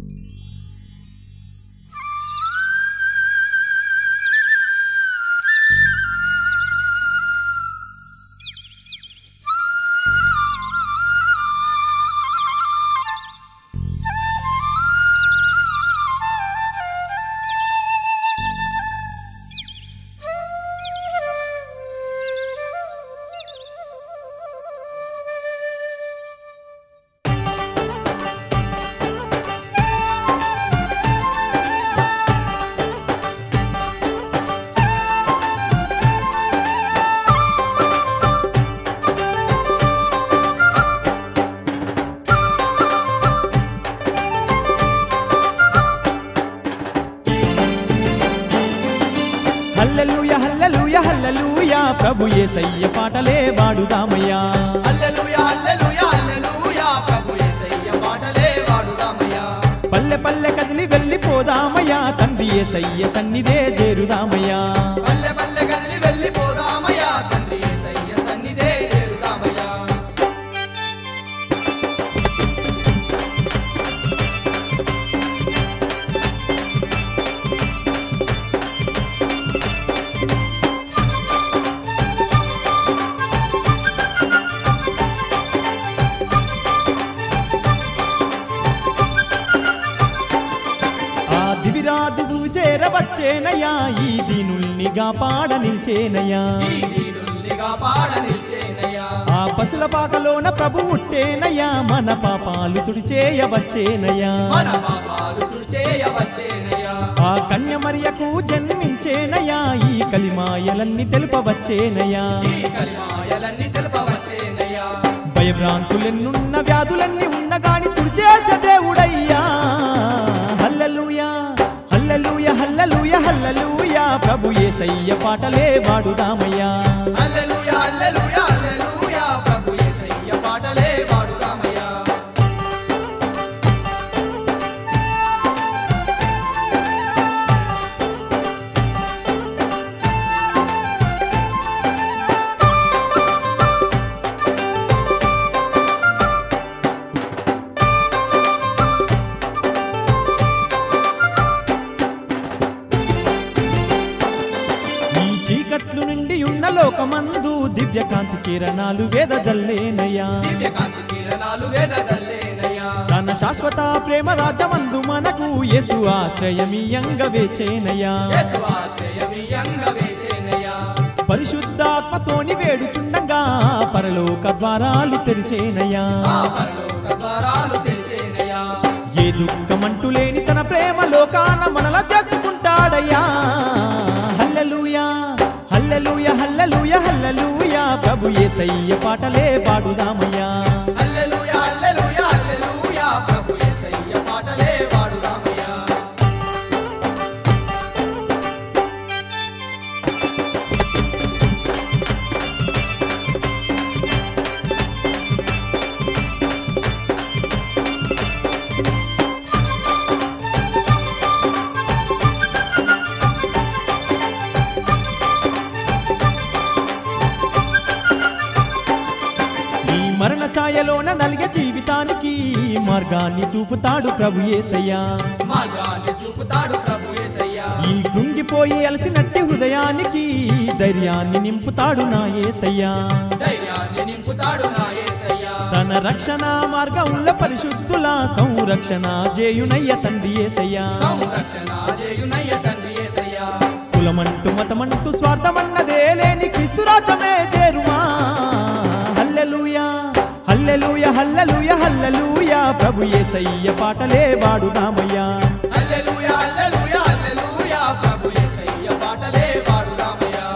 హల్లెలూయ హల్లెలూయ హల్లెలూయ ప్రభు యేసయ్య పాటలే వాడుదామయ్యా హల్లెలూయా హల్లెలూయా హల్లెలూయా ప్రభు యేసయ్య పాటలే వాడుదామయ్యా పల్లె పల్లె కదిలి వెళ్ళిపోదామయ్యా తండ్రి యేసయ్య సన్నిధే చేరుదామయ్యా పల్లె పల్లె కదిలి వెళ్ళిపోదామయ్యా తండ్రి యేసయ్య సన్నిధే చేరుదామయ్యా ఆ దివిరాజువు చేరవచ్చేనయ్యా ఈ దీనుల్నిగా పాడ నిల్చేనయ్యా ఈ దీనుల్నిగా పాడ నిల్చేనయ్యా ఆ పసుల పాకలోన ప్రభు ఉట్టేనయ్యా మన పాపాలు తుడిచేయవచ్చేనయ్యా మన పాపాలు తుడిచేయవచ్చేనయ్యా ఆ కన్యమరియకు జన్మించేనయ్యా ఈ కలిమాయలన్నీ తెలుపవచ్చేనయ్యా ఈ కలిమాయలన్నీ తెలుపవచ్చేనయ్యా భయభ్రాంతులెన్నున్న వ్యాధులన్నీ ఉన్న గాని తుడిచేసే దేవుడయ్యా హల్లెలూయా హల్లెలూయ హల్లెలూయ హల్లెలూయా ప్రభు యేసయ్య పాటలే వాడుదామయ్యా హల్లెలూయా హల్లెలూయా హల్లెలూయా ప్రభు యేసయ్య పాటలే వాడుదామయ్యా ఈ చీకట్లు నుండి ఉన్న లోకమందు దివ్యకాంతి కిరణాలు వేదజల్లేనయ్యా దివ్యకాంతి కిరణాలు వేద జల్లేనయ్యా తన శాశ్వత ప్రేమ రాజమందు మనకు యేసు ఆశ్రయమీయంగ వేచేనయ్యా యేసు ఆశ్రయమియంగ వేచేనయ్యా పరిశుద్ధాత్మతోని వేడుచుండగా పరలోక ద్వారాలు తెరిచేనయ్యా ఆ పరలోక ద్వారాలు తెరిచేనయ్యా ఏ దుఃఖమంటూ లేని తన ప్రేమ లోకాన మనలా చేర్చుకుంటాడయ్యా హల్లెలూయా హల్లెలూయ హల్లెలూయ హల్లెలూయా ప్రభు యేసయ్య పాటలే పాడుదామయ్యా హల్లెలూయా హల్లెలూయా హల్లెలూయా ప్రభు యేసయ్య పాటలే వాడుదామయ్యా ఈ మరణ ఛాయలోన నలిగే జీవితానికి మార్గాన్ని చూపుతాడు ప్రభు యేసయ్యా మార్గాన్ని చూపుతాడు ప్రభు యేసయ్యా ఈ కృంగిపోయి అలసినట్టి హృదయానికి ధైర్యాన్ని నింపుతాడు నా యేసయ్యా ధైర్యాన్ని నింపుతాడు నా యేసయ్యా తన రక్షణ మార్గంలో పరిశుద్ధుల సంరక్షణ చేయునయ్య తండ్రి యేసయ్యా సంరక్షణ చేయునయ్య తండ్రి యేసయ్యా కులమంటూ మతమంటూ స్వార్థమన్నదే లేని క్రీస్తు రాజ్యమే చేరుమా హల్లెలూయా హల్లెలూయ హల్లెలూయ హల్లెలూయా ప్రభు యేసయ్య పాటలే వాడుదామయ్యా హల్లెలూయా హల్లెలూయా హల్లెలూయా ప్రభు యేసయ్య పాటలే వాడుదామయ్యా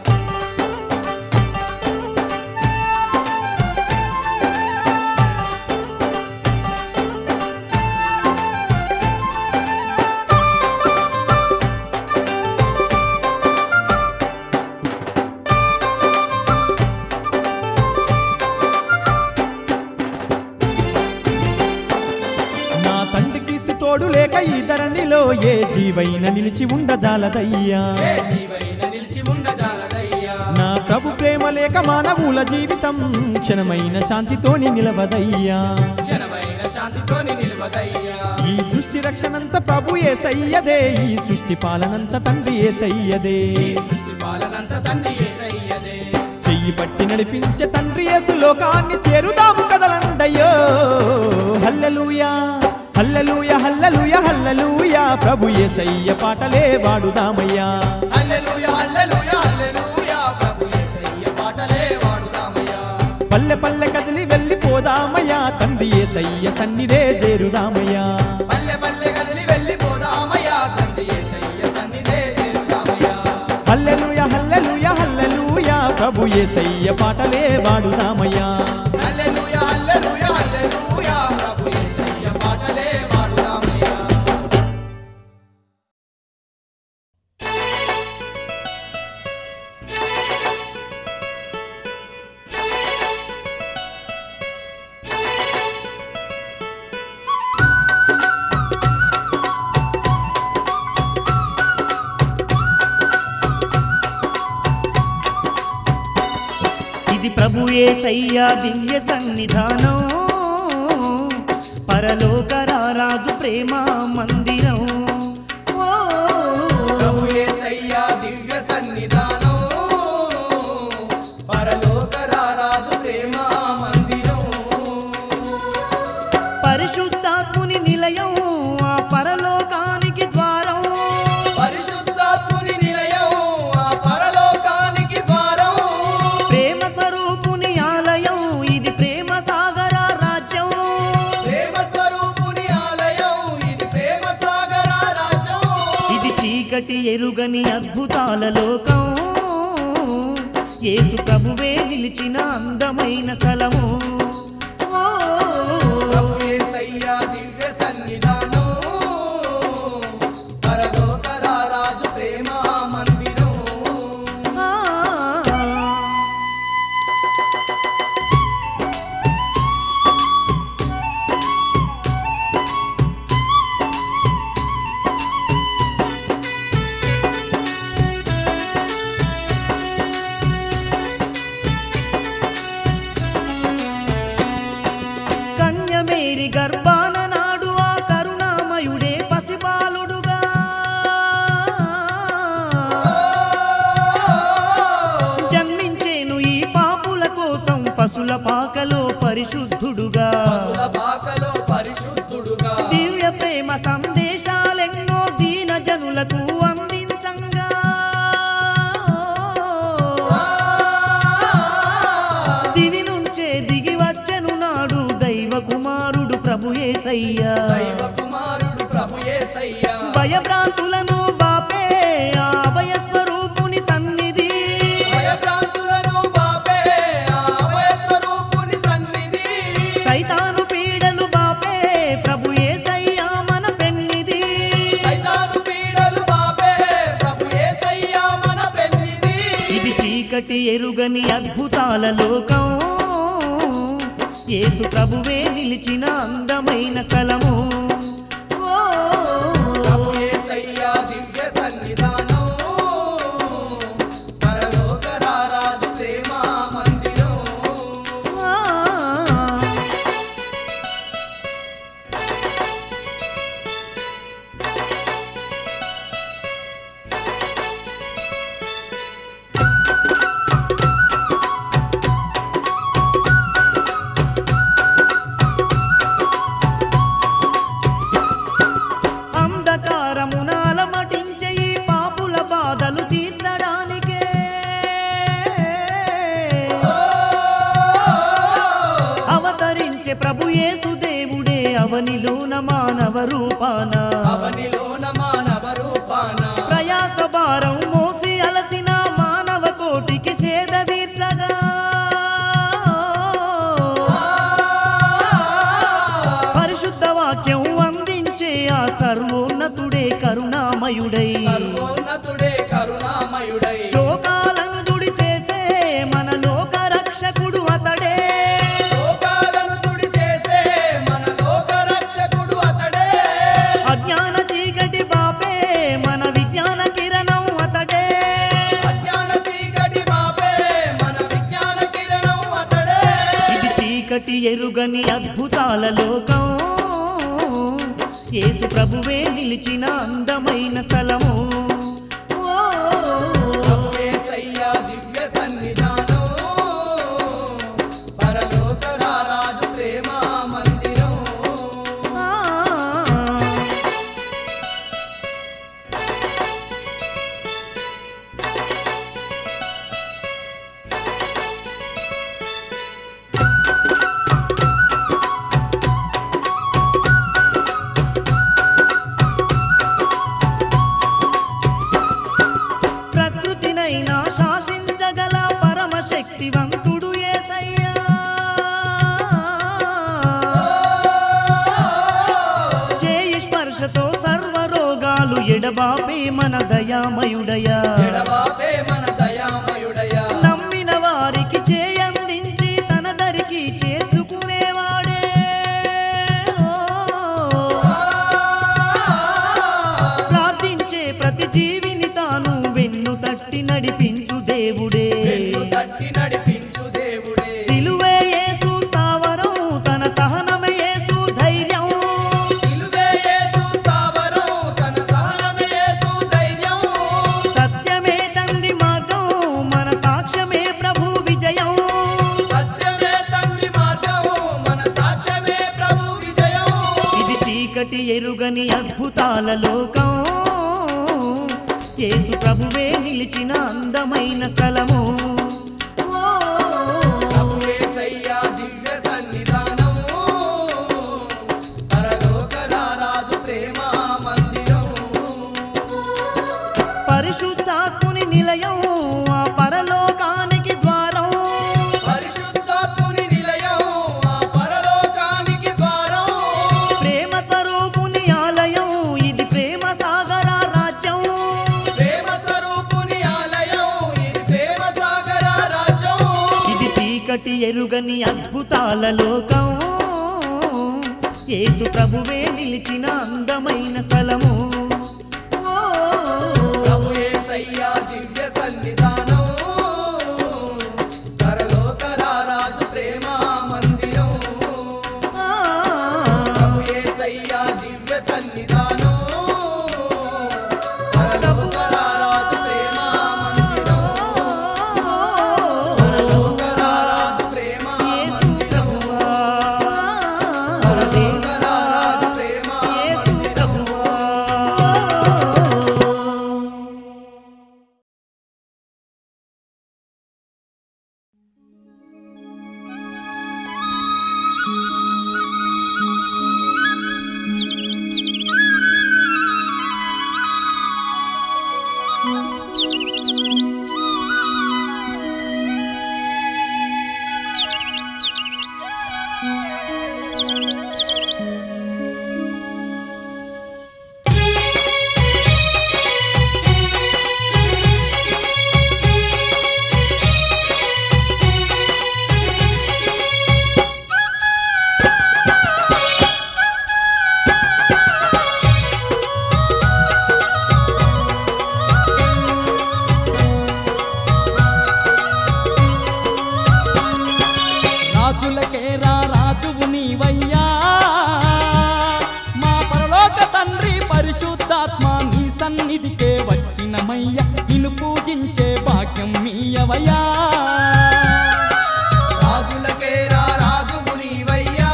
నా తండ్రి కీర్తి తోడు లేక ఈ ధరణిలో ఏ జీవైన నిలిచి ఉండజాలదయ్యా ఏ జీవైన నిలిచి ఉండజాలదయ్యా నా ప్రభు ప్రేమ లేక మానవుల జీవితం క్షణమైన శాంతితోని నిలవదయ్యా జనమైన శాంతితోని నిలవదయ్యా ఈ సృష్టి రక్షణంత ప్రభు ఏసయ్యదే ఈ సృష్టి పాలనంత తండ్రి ఏసయ్యదే ఈ సృష్టి పాలనంత తండ్రి యేసయ్యదే చెయ్యి పట్టి నడిపించే తండ్రి యేసు లోకాన్ని చేరుదాము కదలండయ్యో హల్లెలూయా హల్లెలూయ హల్లెలూయ హల్లెలూయా ప్రభు యేసయ్య పాటలే వాడుదామయ్యా హల్లెలూయా హల్లెలూయా హల్లెలూయా ప్రభు యేసయ్య పాటలే వాడుదామయ్యా పల్లె పల్లె కదిలి వెళ్ళిపోదామయ్యా తండ్రి యేసయ్య సన్నిధే చేరుదామయ్యా పల్లె పల్లె కదిలి వెళ్ళిపోదామయ్యా తండ్రి యేసయ్య సన్నిధే చేరుదామయ్యా హల్లెలూయ హల్లెలూయ హల్లెలూయా ప్రభు యేసయ్య పాటలే వాడుదామయ్యా హల్లెలూయా హల్లెలూయా హల్లెలూయా ప్రభు యేసయ్య పాటలే వాడుదామయ్యా ఇది ప్రభుయే సయ్యా దివ్య సన్నిధానం పరలోక రారాజు ప్రేమ మందిరం ఓ, ప్రభు యేసయ్య దివ్య సన్నిధానం పరలోక రారాజు ప్రేమ మందిరం పరిశుద్ధాత్ముని నిలయం ఆ పరలోకానికి ద్వారం పరిశుద్ధాత్ముని నిలయం ఆ పరలోకానికి ద్వారం ప్రేమ స్వరూపుని ఆలయం ఇది ప్రేమ సాగర రాజ్యం ప్రేమ స్వరూపుని ఆలయం ఇది ప్రేమ సాగర రాజ్యం ఇది చీకటి ఎరుగని అద్భుతాల లోకం యేసు ప్రభువే నిలిచిన అందమైన స్థలము ఓ, ప్రభు యేసయ్య దివ్య సన్నిధానం పరలోక రారాజు ప్రేమ మందిరం ఆ. కన్యమేరి గర్భాన నాడు ఆ కరుణామయుడే పసిబాలుడుగా జన్మించేను ఈ పాపుల కోసం పశుల పాకలో పరిశుద్ధుడుగా పశుల పాకలో పరిశుద్ధుడుగా దివ్య ప్రేమ సందేశాలెన్నో దీన జనులకు అందించంగా దివి నుంచే దిగి వచ్చెను నాడు దైవ కుమారుడు ప్రభు యేసయ్యా దైవ కుమారుడు ప్రభు యేసయ్య భయభ్రాంతులను బాపే ఆ అభయ స్వరూపుని సన్నిధి భయభ్రాంతులను బాపే ఆ అభయ స్వరూపుని సన్నిధి సైతాను పీడలు బాపే ప్రభు యేసయ్యా మన పెన్నిది సైతాను పీడలు బాపే ప్రభు యేసయ్య మన పెన్నిది ఇది చీకటి ఎరుగని అద్భుతాల లోకం యేసు ప్రభువే నిలిచిన అందమైన స్థలము ఓ, ప్రభు యేసయ్య దివ్య సన్నిధానం పరలోక రారాజు ప్రేమ మందిరం ఆ. అంధకారమున అలమటించే ఈ పాపుల బాధలు తీర్చడానికే అవతరించే ప్రభు యేసు దేవుడే అవనిలోన మానవ రూపాన అవనిలోన మానవ రూపాన ప్రయాస భారం మోసి అలసిన మానవ కోటికి సేద తీర్చగా పరిశుద్ధ వాక్యం అందించే ఆ సర్వోన్నతుడే కరుణామయుడై సర్వోన్నతుడే కరుణామయుడై శోకాలను దుడి చేసే మన లోక రక్షకుడు అతడే శోకాలను తుడి చేసే మన లోక రక్షకుడు అతడే అజ్ఞాన చీకటి బాపే మన విజ్ఞాన కిరణం అతడే అజ్ఞాన చీకటి బాపే మన విజ్ఞాన కిరణం అతడే ఇది చీకటి ఎరుగని అద్భుతాల లోకం యేసు ప్రభువే నిలిచిన అందమైన స్థలము ఓ, ప్రభుయేసయ్యా దివ్య సన్నిధానం పరలోక రారాజు ప్రేమ మందిరం ఆ. ప్రకృతినైనా శాసించగల పరమశక్తివంతుడు యేసయ్యా చేయి స్పర్శతో సర్వరోగాలు ఎడబాపే మన దయామయుడయా ఎడబాపే మన దయామయుడయా నమ్మిన వారికి చేయందించి తన దరికి చేర్చుకునేవాడే ఓ. ప్రార్థించే ప్రతి జీవిని తాను వెన్ను తట్టి నడిపించు దేవుడే వెన్ను తట్టి నడిపించు దేవుడే సిలువే యేసు తావరం తన సహనమే యేసు ధైర్యం సిలువే యేసు స్థావరం తన సహనమే యేసు ధైర్యం సత్యమే తండ్రి మార్గం మన సాక్ష్యమే ప్రభు విజయం సత్యమే తండ్రి మార్గం మన సాక్ష్యమే ప్రభు విజయం ఇది చీకటి ఎరుగని అద్భుతాల లోకం యేసు ప్రభువే నిలిచిన అందమైన స్థలము ఓ. ప్రభుయేసయ్యా దివ్య సన్నిధానం పరలోక రారాజు ప్రేమ మందిరం పరిశుద్ధాత్ముని నిలయం ఆ పరలోకానికి ద్వారం పరిశుద్ధాత్ముని నిలయం ఆ పరలోకానికి ద్వారం ప్రేమ స్వరూపుని ఆలయం ఇది ప్రేమ సాగర రాజ్యం ప్రేమ స్వరూపుని ఆలయం ఇది ప్రేమ సాగర రాజ్యం ఇది చీకటి ఎరుగని అద్భుతాల లోకం యేసు ప్రభువే నిలిచిన అందమైన స్థలము ఓ. ప్రభుయేసయ్యా దివ్య సన్నిధానం పరలోక రారాజు ప్రేమ మందిరం ఆ. ప్రభుయేసయ్యా దివ్య సన్నిధానం పరలోక రారాజు ప్రేమ మందిరం పరలోక రారాజు ప్రేమ మందిరం పరలోక రారాజు ప్రేమ మందిరం రాజులకే రా రాజువు నీవయ్యా మా పరలోక తండ్రి పరిశుద్ధాత్మ నీ సన్నిధికే వచ్చినమయ్య నిన్ను పూజించే భాగ్యం మీయవయ్యా రాజులకే రా రాజువు నీవయ్యా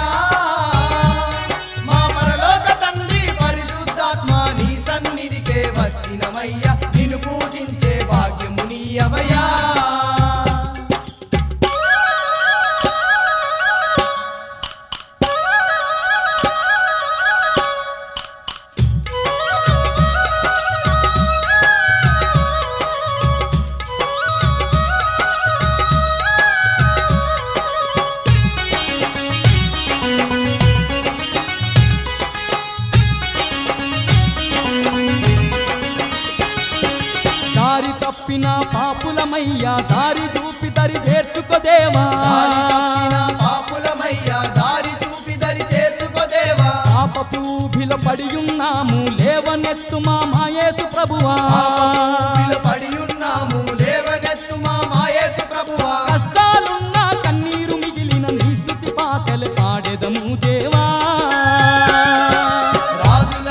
మా పరలోక తండ్రి పరిశుద్ధాత్మ నీ సన్నిధికే వచ్చినమయ్యా నిన్ను పూజించే భాగ్యము నీయవయ్యా దారి తప్పిన పాపులమయ్యా దారి చూపి దరి చేర్చుకోదేవా దారి తప్పిన పాపులమయ్యా దారి చూపి దరి చేర్చుకోదేవా పాపపు ఊబిలో పడి ఉన్నాము లేవనెత్తు మా మాయేసు ప్రభువా పాపపు పడి ఉన్నాము లేవనెత్తు మా మాయేసు ప్రభువా కష్టాలున్నా కన్నీరు మిగిలిన నీ స్థుతి పాటలు పాడెదము దేవా రాజుల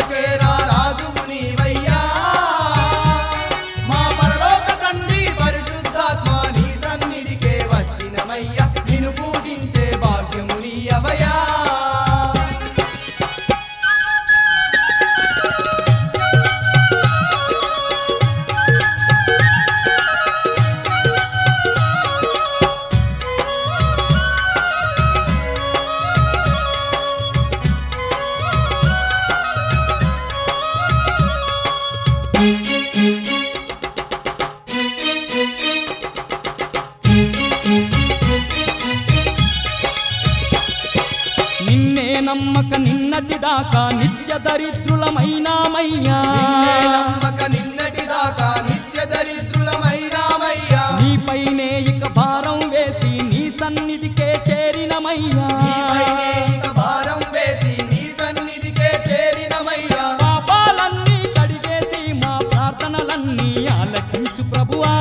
నిన్నటి దాకా నిత్య దరిద్రులమైనామయ్యా నిన్నే నమ్మక నిన్నటి దాకా నిత్య దరిద్రులమైనామయ్యా నీపైనే ఇక భారం వేసి నీ సన్నిధికే చేరినమయ్యా నీపైనే ఇక భారం వేసి నీ సన్నిధికే చేరినమయ్యా పాపాలన్నీ కడిగేసి మా ప్రార్థనలన్నీ ఆలకించు ప్రభువా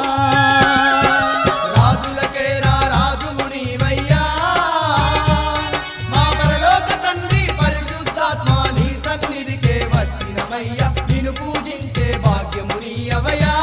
రాజులకే రా రాజువు నీవయ్యా మా పరలోక తండ్రి పరిశుద్ధాత్మ నీ సన్నిధికే వచ్చినమయ్యా నిన్ను పూజించే భాగ్యము నీయవయ్యా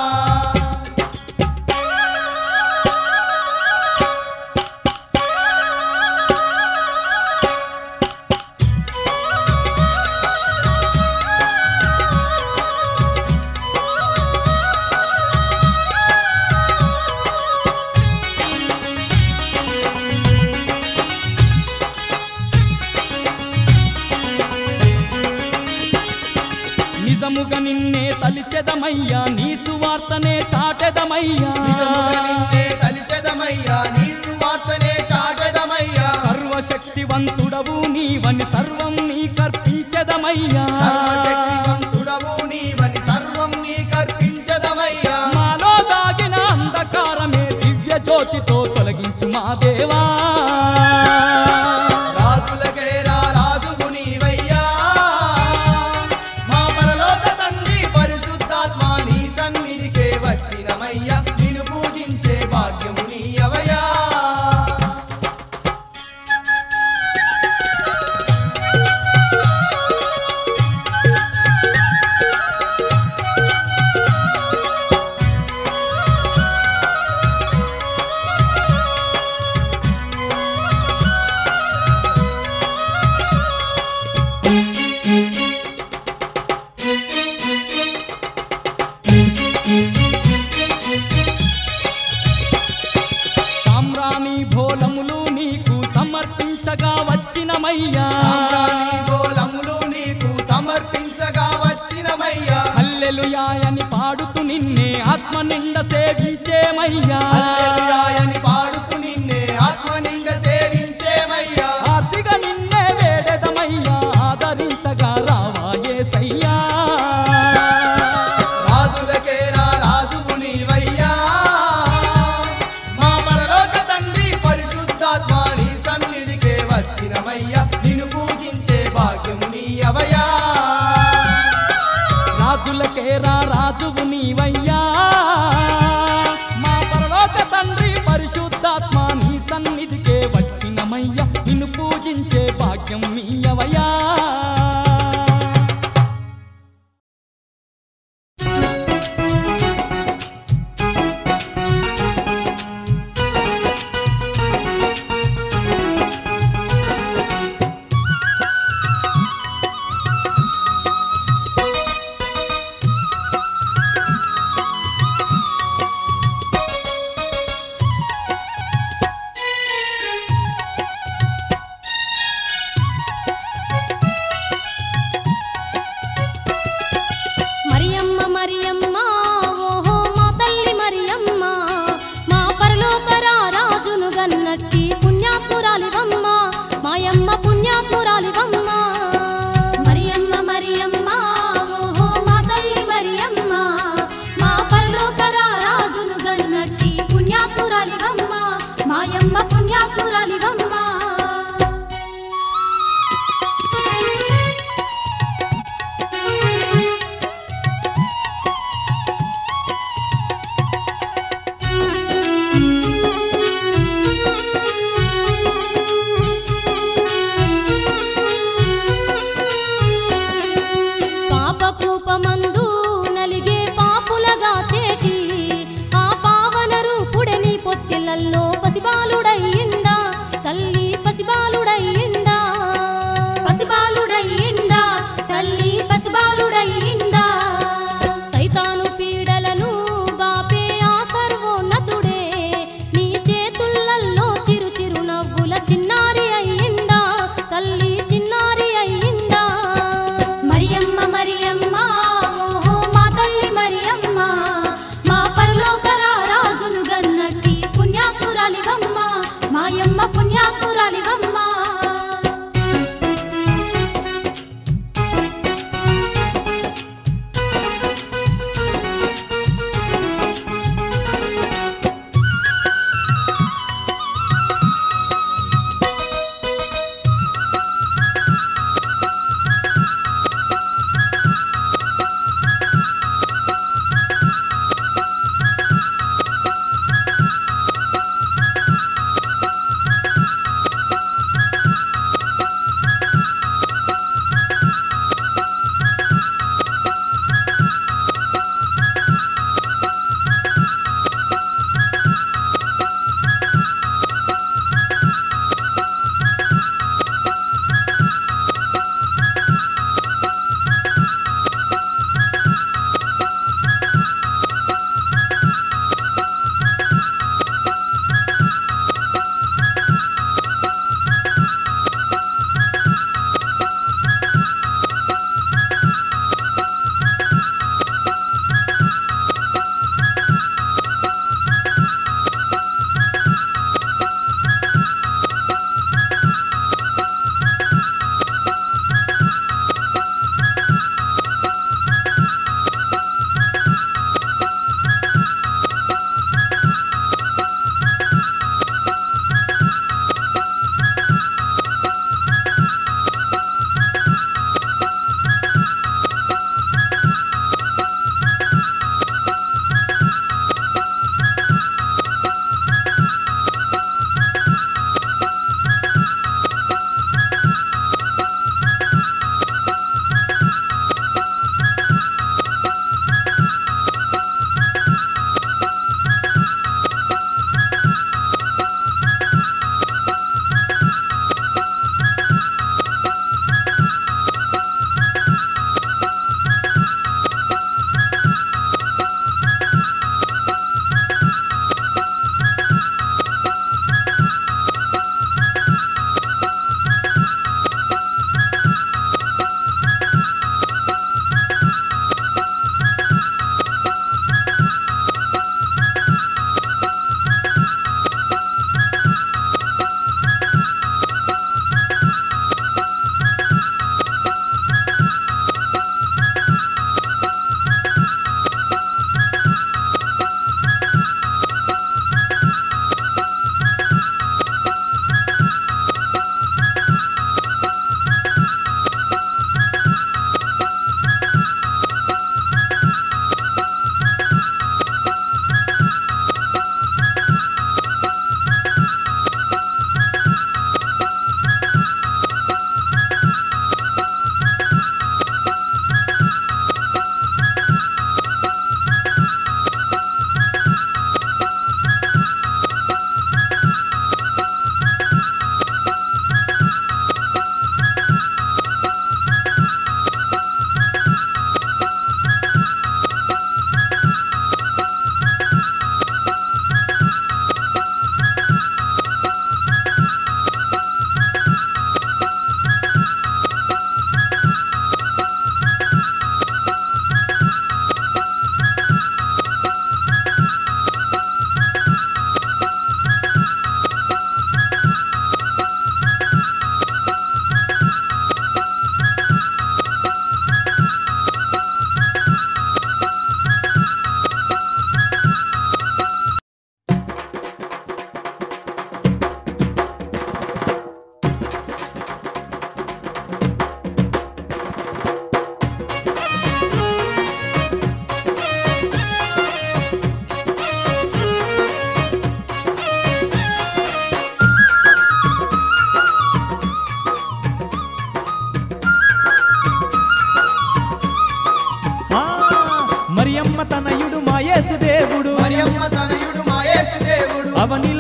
నిజముగా నిన్నే తలిచెదమయ్యా నీ సువార్తనే చాటెదమయ్యా నిజముగా నిన్నే తలిచెదమయ్యా నీ సువార్తనే చాటెదమయ్యా సర్వశక్తివంతుడవు నీవని సర్వం నీ కర్పించెదమయ్యా సర్వశక్తివంతుడవు నీవని సర్వం నీ కర్పించదమయ్యా మాలో దాగిన అంధకారమే దివ్య జ్యోతితో తొలగించు మా దేవా రాజులకే రా రాజువు నీవయ్యా మా పరలోక తండ్రి పరిశుద్ధాత్మ నీ సన్నిధికే వచ్చినమయ్యా నిన్ను పూజించే భాగ్యము నీయవయ్యా సామ్రాణి భోలములు నీకు సమర్పించగా వచ్చినమయ్యా సామ్రాణి గోలములు నీకు సమర్పించగా వచ్చినమయ్యా హల్లెలూయాయని పాడుతూ నిన్నే ఆత్మ నిండ సేవించేమయ్యా హల్లెలూయాయని పాడుతూ నిన్నే ఆత్మ నిండ సేవించేమయ్యా ఆర్తిగా నిన్నే వేడెదమయ్యా ఆదరించగా రావా యేసయ్యా రాజులకే రా రాజువు నీవయ్యా మా పరలోక తండ్రి పరిశుద్ధాత్మ నీ సన్నిధికే వచ్చినమయ్యా నిన్ను పూజించే భాగ్యము నీయవయ్యా రాజులకే రా రాజువు నీవయ్యా మా పరలోక తండ్రి పరిశుద్ధాత్మ నీ సన్నిధికే వచ్చినమయ్యా నిన్ను పూజించే భాగ్యం మీయవయ్యా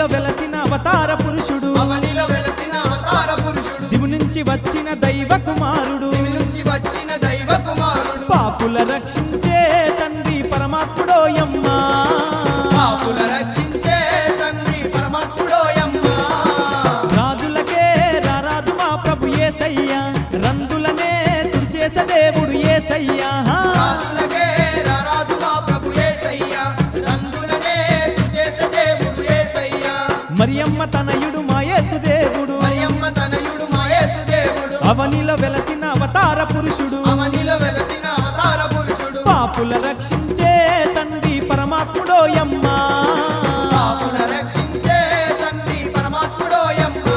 అవనిలో వెలసిన అవతార పురుషుడు అవనిలో వెలసిన అవతార పురుషుడు దివు నుంచి వచ్చిన దైవ కుమారుడు దివి నుంచి వచ్చిన దైవ కుమారుడు పాపుల రక్షించే తండ్రి పరమాత్ముడోయమ్మా పాపుల రక్షించే తండ్రి పరమాత్ముడోయమ్మా రాజులకే రారాజు మా ప్రభు ఏసయ్యా రందులనే తుడిచేసే దేవుడు ఏసయ్యా రాజులకే రారాజు మా ప్రభు యేసయ్యా రంగులనే చేసే దేవుడు యేసయ్యా మరియమ్మ తనయుడు మా యేసుదేవుడు మరియమ్మ తనయుడు మా యేసు దేవుడు అవనిలో వెలసిన అవతార పురుషుడు అవనిలో వెలసిన అవతార పురుషుడు పాపుల రక్షించే తండ్రి పరమాత్ముడోయమ్మా పాపుల రక్షించే తండ్రి పరమాత్ముడోయమ్మా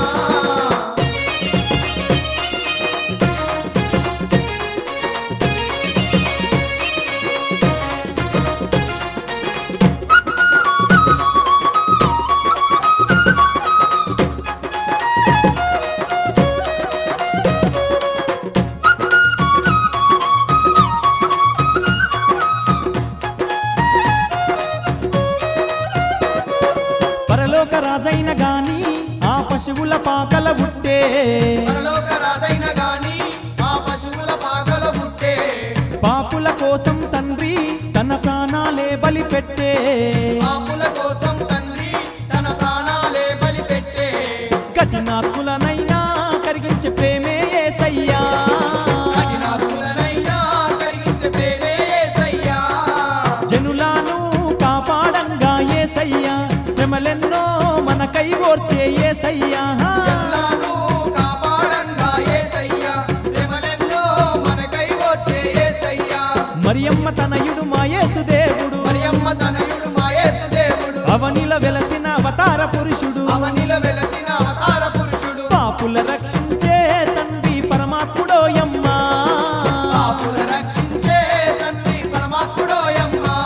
పరలోక రాజైన గాని ఆ పశువుల పాకల బుట్టే పరలోక రాజైన గాని ఆ పశువుల పాకల పుట్టే పాపుల కోసం తండ్రి తన ప్రాణాలే బలి పెట్టే పాపుల కోసం తండ్రి తన ప్రాణాలే బలి పెట్టే కఠినాత్ములనైనా కరిగించే ప్రేమే ఏసయ్యా కఠినాత్ములనైనా కలిగించే ప్రేమే యేసయ్యా జనులాను కాపాడంగా ఏసయ్యా శ్రమలెన్నో మనకై ఓర్చే ఏసయ్యా జనులను కాపాడంగా యేసయ్యా శ్రమలెన్నో మనకై వచ్చే యేసయ్యా మరియమ్మ తనయుడు మా యేసుదేవుడు మరియమ్మ తనయుడు మా యేసు దేవుడు అవనిలో వెలసిన అవతార పురుషుడు అవనిలో వెలసిన అవతార పురుషుడు పాపుల రక్షించే తండ్రి పరమాత్ముడోయమ్మా పాపుల రక్షించే తండ్రి పరమాత్ముడోయమ్మా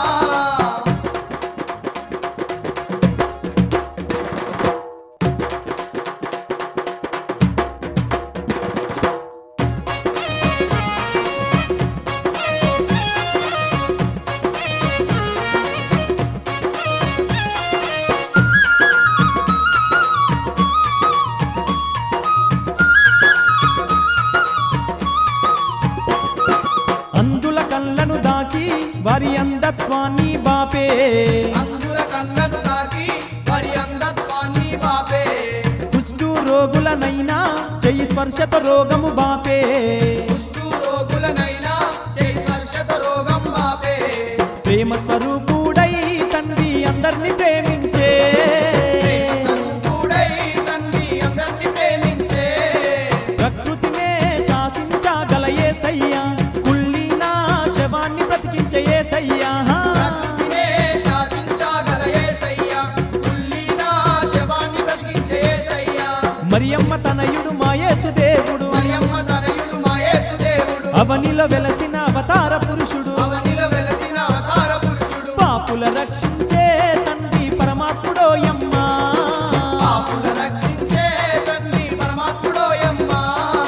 అందుల కళ్ళను దాకి వారి అంధత్వాన్ని బాపే అందుల కన్నను తాకి మరి అంధత్వాన్ని బాపే కుష్టు రోగులనైనా చెయ్యి స్పర్శత రోగము బాపే కుష్టు రోగులనైనా చేయి స్పర్శత రోగం బాపే ప్రేమ స్వరూపుడై తండ్రి అందరిని ప్రేమించే ప్రేమ స్వరూపుడై తండ్రి అందరిని ప్రేమించే ప్రకృతినే శాసించగల ఏసయ్యా కుళ్ళిన శవాన్ని బ్రతికించే ఏసయ్యా ప్రకృతినే శాసించగల యేసయ్యా కుళ్ళిన శవాన్ని బ్రతికించే యేసయ్యా మరియమ్మ తనయుడు మా యేసుదేవుడు మరియమ్మ తనయుడు మా యేసు దేవుడు అవనిలో వెలసిన అవతార పురుషుడు అవనిలో వెలసిన అవతార పురుషుడు పాపుల రక్షించే తండ్రి పరమాత్ముడోయమ్మా పాపుల రక్షించే తండ్రి పరమాత్ముడోయమ్మా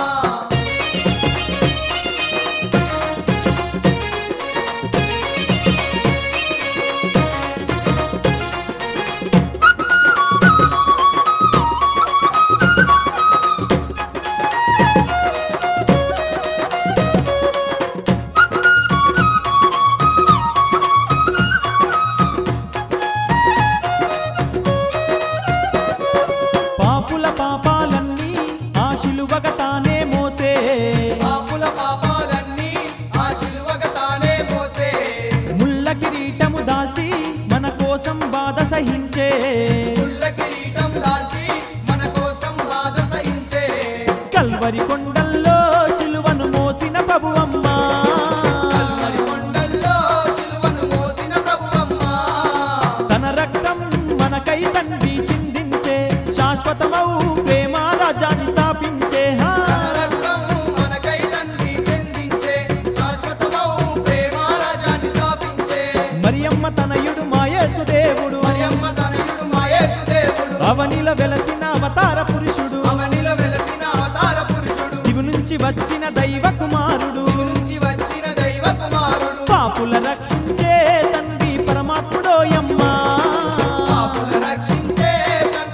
పాపుల పాపాలన్నీ ఆ శిలువగ తానే మోసే పాపుల పాపాలన్నీ ఆ శిలువగ తానే మోసే ముళ్ళ కిరీటము దాల్చి మన కోసం బాధ సహించే ముళ్ళ కిరీటం దాల్చి మన కోసం బాధ సహించే కల్వరి కొండల్లో శిలువను మోసిన ప్రభువమ్మా కల్వరి కొండల్లో శిలువను మోసిన ప్రభువమ్మా తన రక్తం మనకై తండ్రి చిందించే శాశ్వతమౌ ప్రేమ రాజ్యాన్ని స్థాపించే హా. తన రక్తం మనకై తండ్రి చెందించే శాశ్వతమౌ ప్రేమ రాజాన్ని స్థాపించే మరియమ్మ తనయుడు మా యేసుదేవుడు మరియమ్మ తనయుడు మా యేసు దేవుడు అవనిలో వెలసిన అవతార పురుషుడు అవనిలో వెలసిన అవతార పురుషుడు దిగు నుంచి వచ్చిన దైవ కుమారుడు దిగు నుంచి వచ్చిన దైవ కుమారుడు పాపుల రక్షించే తండ్రి పరమాత్ముడోయమ్మా పాపుల రక్షించే తండ్రి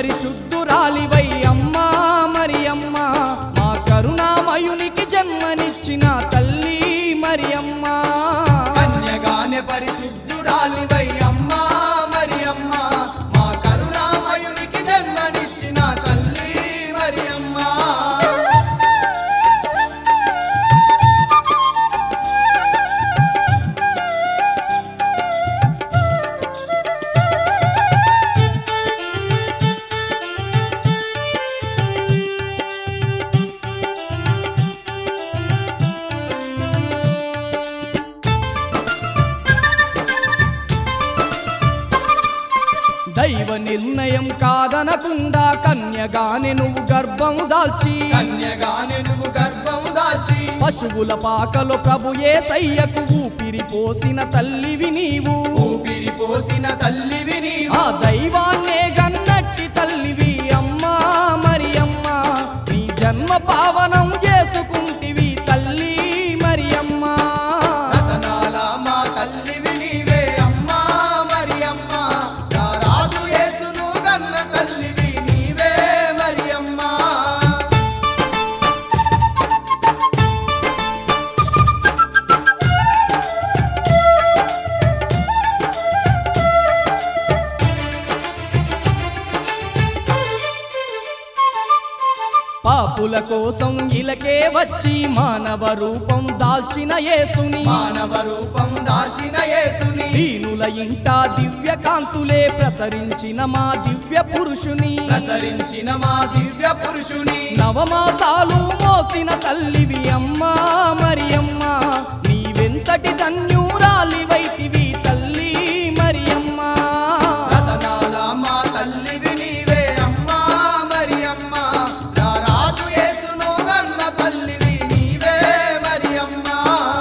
పరిశుద్ధురాలివై అమ్మా మరి అమ్మా మా కరుణామయునికి జన్మనిచ్చిన తల్లి మరి అమ్మా కన్యగానే పరిశుద్ధురాలివై అమ్మా మరి అమ్మా మా కరుణామయునికి జన్మనిచ్చిన తల్లి మరి అమ్మా దైవ నిర్ణయం కాదనకుండా కన్యగానే నువ్వు గర్భం దాల్చి కన్యగానే నువ్వు గర్భం దాల్చి పశువుల పాకలో ప్రభు ఏసయ్యకు ఊపిరి పోసిన తల్లివి నీవు ఊపిరి పోసిన తల్లివి నీవు ఆ దైవాన్నే గన్నట్టి తల్లివి అమ్మా మరి అమ్మా నీ జన్మ పావనం చేసుకుంటివి తల్లి మరి అమ్మా రతనాల మా తల్లివి నీవే అమ్మా మరి అమ్మా నా రాజు యేసును గన్న తల్లివి నీవే మరి అమ్మా పాపుల కోసం ఇలకే వచ్చి మానవ రూపం దాల్చిన యేసుని మానవ రూపం దాల్చిన యేసుని దీనుల ఇంట దివ్య కాంతులే ప్రసరించిన మా దివ్య పురుషుని ప్రసరించిన మా దివ్య పురుషుని నవమాసాలు మోసిన తల్లివి అమ్మా మరి అమ్మా నీవెంతటి ధన్యురాలి వైతివి తల్లి మరి అమ్మా రతనాల మా తల్లివి నీవే అమ్మా మరి అమ్మా నా రాజు యేసును గన్న తల్లివి నీవే మరి అమ్మా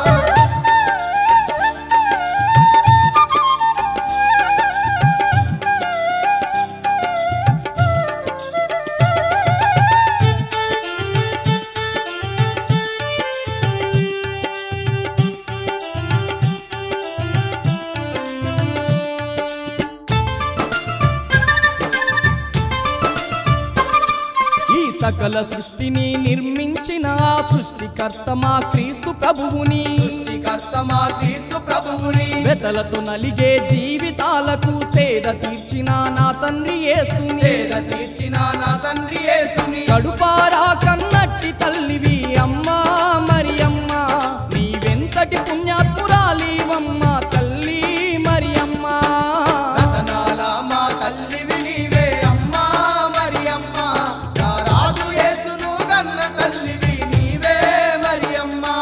ఈ సకల సృష్టిని నిర్మించిన ఆ సృష్టికర్త మా క్రీస్తు ప్రభువుని సృష్టికర్త మా క్రీస్తు ప్రభువుని వెతలతో నలిగే జీవితాలకు సేద తీర్చిన నా తండ్రి యేసుని సేద తీర్చిన నా తండ్రి యేసుని కడుపారా కన్నట్టి తల్లివి అమ్మా మరి అమ్మా నీవెంతటి పుణ్యాత్మురాలివమ్మా తల్లి మరి అమ్మా రతనాల మా తల్లివి నీవే అమ్మా మరి అమ్మా నా రాజు యేసును గన్న తల్లివి నీవే మరి అమ్మా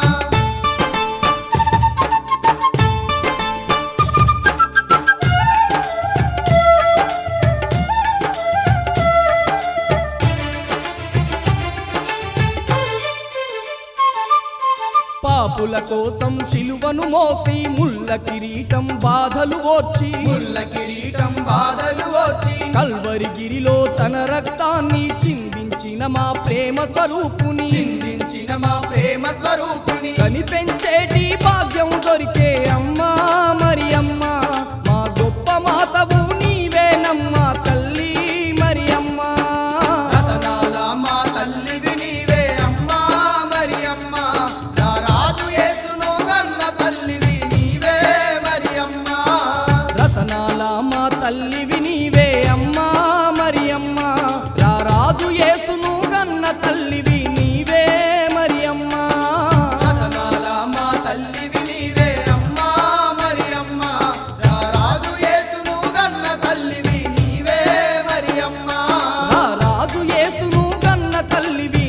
పాపుల కోసం శిలువను మోసి ముల్ల కిరీటం బాధలు ఓర్చి ముల్ల కిరీటం బాధలు వచ్చి కల్వరిగిరిలో తన రక్తాన్ని చిందించిన మా ప్రేమ స్వరూపుని చిందించిన మా ప్రేమ స్వరూపుని కనిపెంచేటి భాగ్యం దొరికే అమ్మా మరి అమ్మా మా గొప్ప మాతవు నీవేనమ్మా తల్లి మరి అమ్మా రతనాల మా తల్లివి నీవే అమ్మా మరి అమ్మా నా రాజు యేసును గన్న తల్లివి నీవే మరి అమ్మా రతనాల మా తల్లివి నీవే అమ్మా మరి అమ్మా రా రాజు యేసును గన్న తల్లివి నీవే మరి అమ్మా రతనాల మా తల్లివి నీవే అమ్మా మరి అమ్మా నా రాజు యేసును గన్న తల్లివి నీవే మరి అమ్మా రా రాజు యేసును గన్న తల్లివి